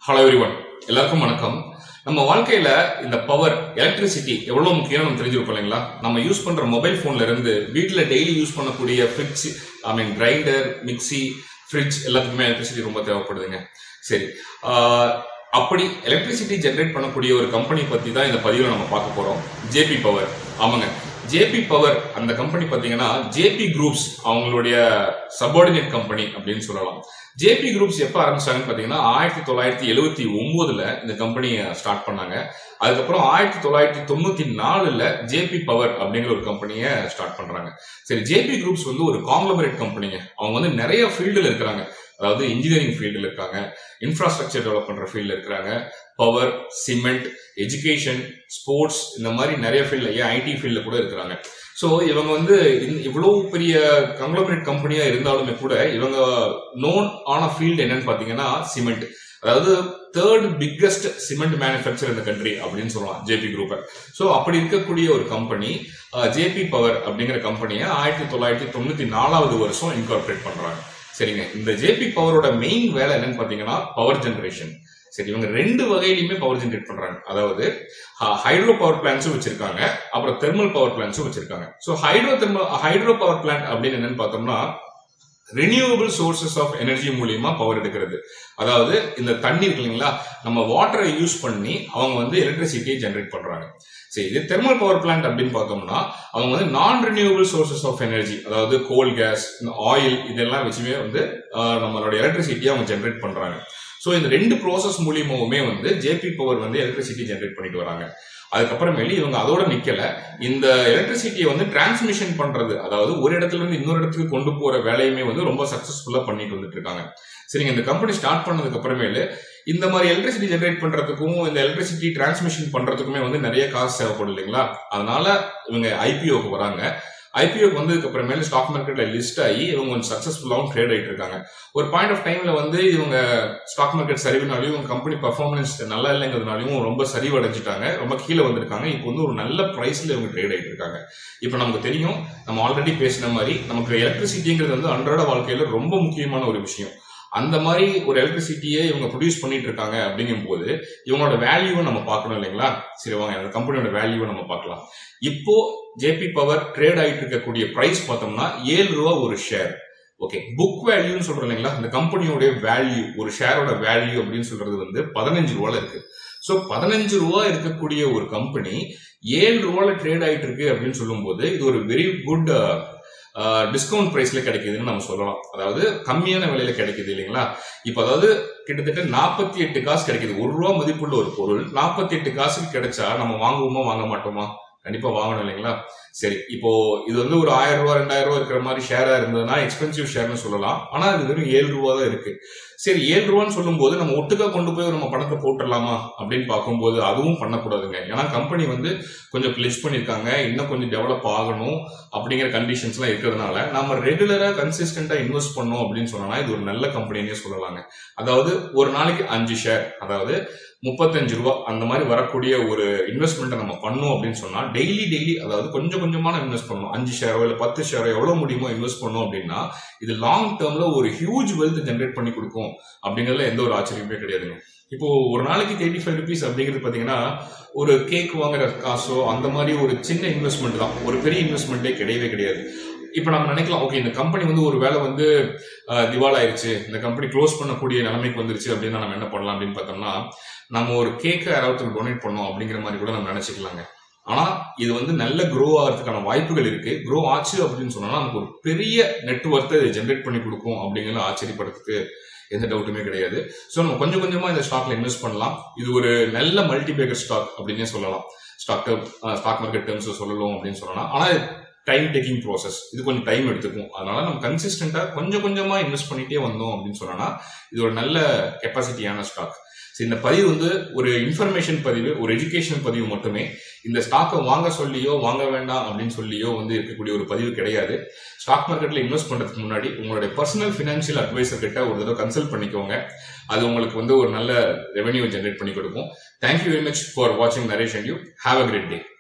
hello everyone எல்லாருக்கும் வணக்கம் நம்ம வாழ்க்கையில இந்த பவர் எலக்ட்ரிசிட்டி எவ்வளவு முக்கியம் நம்ம தெரிஞ்சிருப்போம் இல்லைங்களா நம்ம யூஸ் பண்ற மொபைல் போன்ல இருந்து வீட்ல டெய்லி யூஸ் பண்ணக்கூடிய fridge I mean grinder mixie fridge எல்லாத்துக்குமே எலக்ட்ரிசிட்டி ரொம்ப தேவைப்படுதுங்க சரி ஆஹ், அப்படி எலக்ட்ரிசிட்டி ஜென்ரேட் பண்ணக்கூடிய ஒரு கம்பெனி பத்தி தான் இந்த பதிவில் நம்ம பார்க்க போறோம் ஜேபி பவர் ஆமாங்க ஜேபி பவர் அந்த கம்பெனி பார்த்தீங்கன்னா ஜேபி குரூப்ஸ் அவங்களுடைய சபார்டினேட் கம்பெனி அப்படின்னு சொல்லலாம் ஜேபி குரூப்ஸ் எப்போ ஆரம்பிச்சாங்கன்னு பார்த்தீங்கன்னா ஆயிரத்தி தொள்ளாயிரத்தி எழுவத்தி ஒம்போதுல இந்த கம்பெனியை ஸ்டார்ட் பண்ணாங்க அதுக்கப்புறம் ஆயிரத்தி தொள்ளாயிரத்தி தொண்ணூத்தி நாலுல ஜேபி பவர் அப்படிங்கிற ஒரு கம்பெனியை ஸ்டார்ட் பண்றாங்க சரி ஜேபி குரூப்ஸ் வந்து ஒரு காங்லமரேட் கம்பெனிங்க அவங்க வந்து நிறைய ஃபீல்டில் இருக்கிறாங்க அதாவது இன்ஜினியரிங் ஃபீல்டில் இருக்காங்க இன்ஃப்ராஸ்ட்ரக்சர் டெவலப் பண்ற ஃபீல்டில் இருக்கிறாங்க பவர் சிமெண்ட் எஜுகேஷன் ஸ்போர்ட்ஸ் இந்த மாதிரி நிறைய ஃபீல்டில் ஏன் ஐடி ஃபீல்டில் கூட இருக்கிறாங்க ஸோ இவங்க வந்து இந்த- இவ்வளவு பெரிய கங்க்ளமரேட் கம்பெனியா இருந்தாலுமே கூட இவங்க நோன் ஆன ஃபீல்டு என்னன்னு பார்த்தீங்கன்னா சிமெண்ட் அதாவது தேர்ட் பிக்கஸ்ட் சிமெண்ட் மேனுஃபேக்சர் இந்த கண்ட்ரி அப்படின்னு சொல்லலாம் ஜேபி குரூப்பை ஸோ அப்படி இருக்கக்கூடிய ஒரு கம்பெனி ஜேபி பவர் அப்படிங்கிற கம்பெனியை ஆயிரத்தி தொள்ளாயிரத்தி தொண்ணூத்தி நாலாவது வருஷம் இன்கார்பரேட் பண்றாங்க சரிங்க இந்த ஜேபி பவரோட மெயின் வேலை என்னன்னு பார்த்தீங்கன்னா பவர் ஜெனரேஷன் சரி இவங்க ரெண்டு வகையிலுமே பவர் ஜெனரேட் பண்றாங்க அதாவது ஹைட்ரோ பவர் பிளான்ஸும் வச்சிருக்காங்க அப்புறம் தெர்மல் பவர் பிளான்ஸும் வச்சிருக்காங்க so hydro thermal hydro power plant அப்படின்னு என்னன்னு பார்த்தோம்னா ரினியூவபிள் சோர்சஸ் ஆஃப் எனர்ஜி மூலியமா பவர் எடுக்கிறது அதாவது இந்த தண்ணி இருக்கு இல்லைங்களா நம்ம வாட்டரை யூஸ் பண்ணி அவங்க வந்து எலக்ட்ரிசிட்டியை ஜென்ரேட் பண்றாங்க சரி இது தெர்மல் பவர் பிளான்ட் அப்படின்னு பார்த்தோம்னா அவங்க வந்து நான் ரினியூவபிள் சோர்சஸ் ஆஃப் எனர்ஜி அதாவது கோல் கேஸ் ஆயில் இதெல்லாம் வச்சுமே வந்து ஆஹ், நம்மளோட எலக்ட்ரிசிட்டியை அவங்க ஜென்ரேட் பண்றாங்க ஸோ இந்த ரெண்டு ப்ராசஸ் மூலியமாவுமே வந்து ஜேபி பவர் வந்து எலக்ட்ரிசிட்டி ஜென்ரேட் பண்ணிட்டு வராங்க அதுக்கப்புறமேலு இவங்க அதோட நிக்கல இந்த எலக்ட்ரிசிட்டியை வந்து டிரான்ஸ்மிஷன் பண்றது அதாவது ஒரு இடத்துல இருந்து இன்னொரு இடத்துக்கு கொண்டு போற வேலையுமே வந்து ரொம்ப சக்சஸ்ஃபுல்லா பண்ணிட்டு வந்துட்டு இருக்காங்க சரிங்க இந்த கம்பெனி ஸ்டார்ட் பண்ணதுக்கு அப்புறமேலு இந்த மாதிரி எலக்ட்ரிசிட்டி ஜென்ரேட் பண்றதுக்கும் இந்த எலக்ட்ரிசிட்டி டிரான்ஸ்மிஷன் பண்றதுக்குமே வந்து நிறைய காசு தேவைப்படும் இல்லைங்களா அதனால இவங்க ஐபிஓக்கு வராங்க ஐபிஓக்கு வந்ததுக்கு அப்புறமேல ஸ்டாக் மார்க்கெட்ல லிஸ்ட் ஆகி இவங்க கொஞ்சம் சக்சஸ்ஃபுல்லாகவும் ட்ரேட் ஆயிட்டு இருக்காங்க ஒரு பாயிண்ட் ஆஃப் டைம்ல வந்து இவங்க ஸ்டாக் மார்க்கெட் சரிவுனாலையும் இவங்க கம்பெனி பர்ஃபார்மன்ஸ் நல்லா இல்லைங்கிறதுனாலையும் ரொம்ப சரிவடைஞ்சிட்டாங்க ரொம்ப கீழே வந்திருக்காங்க இப்போ வந்து ஒரு நல்ல பிரைஸ்ல இவங்க ட்ரேட் ஆயிட்டு இருக்காங்க இப்போ நமக்கு தெரியும் நம்ம ஆல்ரெடி பேசின மாதிரி நமக்கு எலக்ட்ரிசிட்டிங்கிறது வந்து அன்றாட வாழ்க்கையில ரொம்ப முக்கியமான ஒரு விஷயம் அந்த மாதிரி ஒரு எலக்ட்ரிசிட்டியை இவங்க ப்ரொடியூஸ் பண்ணிட்டு இருக்காங்க அப்படிங்கும்போது இவங்களோட வேல்யூவை நம்ம பார்க்கணும் இல்லைங்களா சரி வாங்க அந்த கம்பெனியோட வேல்யூவை நம்ம பார்க்கலாம் இப்போ ஜேபி பவர் ட்ரேட் ஆயிட்டு இருக்கக்கூடிய பிரைஸ் பார்த்தோம்னா ஏழு ரூபா ஒரு ஷேர் ஓகே புக் வேல்யூன்னு சொல்றோம் இல்லைங்களா இந்த கம்பெனியோட வேல்யூ ஒரு ஷேரோட வேல்யூ அப்படின்னு சொல்றது வந்து பதினஞ்சு ரூபால இருக்கு ஸோ பதினஞ்சு ரூபா இருக்கக்கூடிய ஒரு கம்பெனி ஏழு ரூபால ட்ரேட் ஆயிட்டு இருக்கு அப்படின்னு சொல்லும்போது இது ஒரு வெரி குட் டிஸ்கவுண்ட் பிரைஸ்ல கிடைக்குதுன்னு நம்ம சொல்லலாம் அதாவது கம்மியான விலையில கிடைக்குது இல்லைங்களா இப்போ அதாவது கிட்டத்தட்ட நாற்பத்தி எட்டு காசு கிடைக்குது ஒரு ரூபா மதிப்புள்ள ஒரு பொருள் நாற்பத்தி எட்டு காசுக்கு கிடைச்சா நம்ம வாங்குவோமா வாங்க மாட்டோமா கண்டிப்பா வாங்கணும் இல்லைங்களா சரி இப்போ இது வந்து ஒரு ஆயிரம் ரூபா ரெண்டாயிரம் ரூபா இருக்கிற மாதிரி ஷேரா இருந்ததுன்னா எக்ஸ்பென்சிவ் ஷேர்னு சொல்லலாம் ஆனா இது வெறும் ஏழு ரூபா தான் இருக்கு சரி ஏழு ரூபான்னு சொல்லும்போது நம்ம ஒட்டுக்கா கொண்டு போய் நம்ம பணத்தை போட்டுடலாமா அப்படின்னு பார்க்கும்போது அதுவும் பண்ணக்கூடாதுங்க ஏன்னா கம்பெனி வந்து கொஞ்சம் பிளெச் பண்ணியிருக்காங்க இன்னும் கொஞ்சம் டெவலப் ஆகணும் அப்படிங்கிற கண்டிஷன்ஸ்லாம் இருக்கிறதுனால நம்ம ரெகுலரா கன்சிஸ்டண்டா இன்வெஸ்ட் பண்ணோம் அப்படின்னு சொன்னோம்னா இது ஒரு நல்ல கம்பெனினே சொல்லலாங்க அதாவது ஒரு நாளைக்கு அஞ்சு ஷேர் அதாவது முப்பத்தஞ்சு ரூபா அந்த மாதிரி வரக்கூடிய ஒரு இன்வெஸ்ட்மெண்ட்டை நம்ம பண்ணோம் அப்படின்னு சொன்னா டெய்லி டெய்லி அதாவது கொஞ்சம் கொஞ்சமான இன்வெஸ்ட் பண்ணணும் அஞ்சு ஷேரோ இல்லை பத்து ஷேரோ எவ்வளவு முடியுமோ இன்வெஸ்ட் பண்ணோம் அப்படின்னா இது லாங் டேர்ம்ல ஒரு ஹியூஜ் வெல்த் ஜென்ரேட் பண்ணி கொடுக்கும் அப்படிங்கிறதுல எந்த ஒரு ஆச்சரியமே கிடையாதுங்க இப்போ ஒரு நாளைக்கு தேர்ட்டி ஃபைவ் ருபீஸ் அப்படிங்கிறது பாத்தீங்கன்னா ஒரு கேக் வாங்குற காசோ அந்த மாதிரி ஒரு சின்ன இன்வெஸ்ட்மெண்ட் தான் ஒரு பெரிய இன்வெஸ்ட்மெண்ட்டே கிடையவே கிடையாது இப்போ நம்ம நினைக்கலாம் ஓகே இந்த கம்பெனி வந்து ஒரு வேலை வந்து அஹ், திவால் ஆயிருச்சு இந்த கம்பெனி க்ளோஸ் பண்ணக்கூடிய நிலைமைக்கு வந்துருச்சு அப்படின்னா நம்ம என்ன பண்ணலாம் அப்படின்னு பார்த்தோம்னா நம்ம ஒரு கேக்கை யாராவது டொனேட் பண்ணோம் அப்படிங்கிற மாதிரி கூட நம்ம நினைச்சுக்கலாங்க ஆனா இது வந்து நல்ல க்ரோ ஆகிறதுக்கான வாய்ப்புகள் இருக்கு க்ரோ ஆச்சு அப்படின்னு சொன்னா நமக்கு ஒரு பெரிய நெட்ஒர்த்தை இது ஜென்ரேட் பண்ணி கொடுக்கும் அப்படிங்கிறது ஆச்சரியப்படுறதுக்கு எந்த டவுட்டுமே கிடையாது ஸோ நம்ம கொஞ்சம் கொஞ்சமா இந்த ஸ்டாக்ல இன்வெஸ்ட் பண்ணலாம் இது ஒரு நல்ல மல்டிபேக்கர் ஸ்டாக் அப்படின்னே சொல்லலாம் ஸ்டாக் ஸ்டாக் மார்க்கெட் டேர்ம்ஸ் சொல்லலாம் அப்படின்னு சொல்லலாம் ஆனா டைம் டேக்கிங் ப்ராசஸ் இது கொஞ்சம் டைம் எடுத்துக்கும் அதனால நம்ம கன்சிஸ்டண்டா கொஞ்சம் கொஞ்சமா இன்வெஸ்ட் பண்ணிட்டே வந்தோம் அப்படின்னு சொன்னா இது ஒரு நல்ல கெப்பாசிட்டியான ஸ்டாக் சரி இந்த பதிவு வந்து ஒரு இன்ஃபர்மேஷன் பதிவு ஒரு எஜுகேஷன் பதிவு மட்டுமே இந்த ஸ்டாக்கை வாங்க சொல்லியோ வாங்க வேண்டாம் அப்படின்னு சொல்லியோ வந்து இருக்கக்கூடிய ஒரு பதிவு கிடையாது ஸ்டாக் மார்க்கெட்ல இன்வெஸ்ட் பண்றதுக்கு முன்னாடி உங்களுடைய பர்சனல் ஃபினான்ஷியல் அட்வைசர் கிட்ட ஒரு தடவை கன்சல்ட் பண்ணிக்கோங்க அது உங்களுக்கு வந்து ஒரு நல்ல ரெவென்யூ ஜென்ரேட் பண்ணி கொடுக்கும் தேங்க்யூ வெரி மச் ஃபார் வாட்சிங் Naresh and you have a great day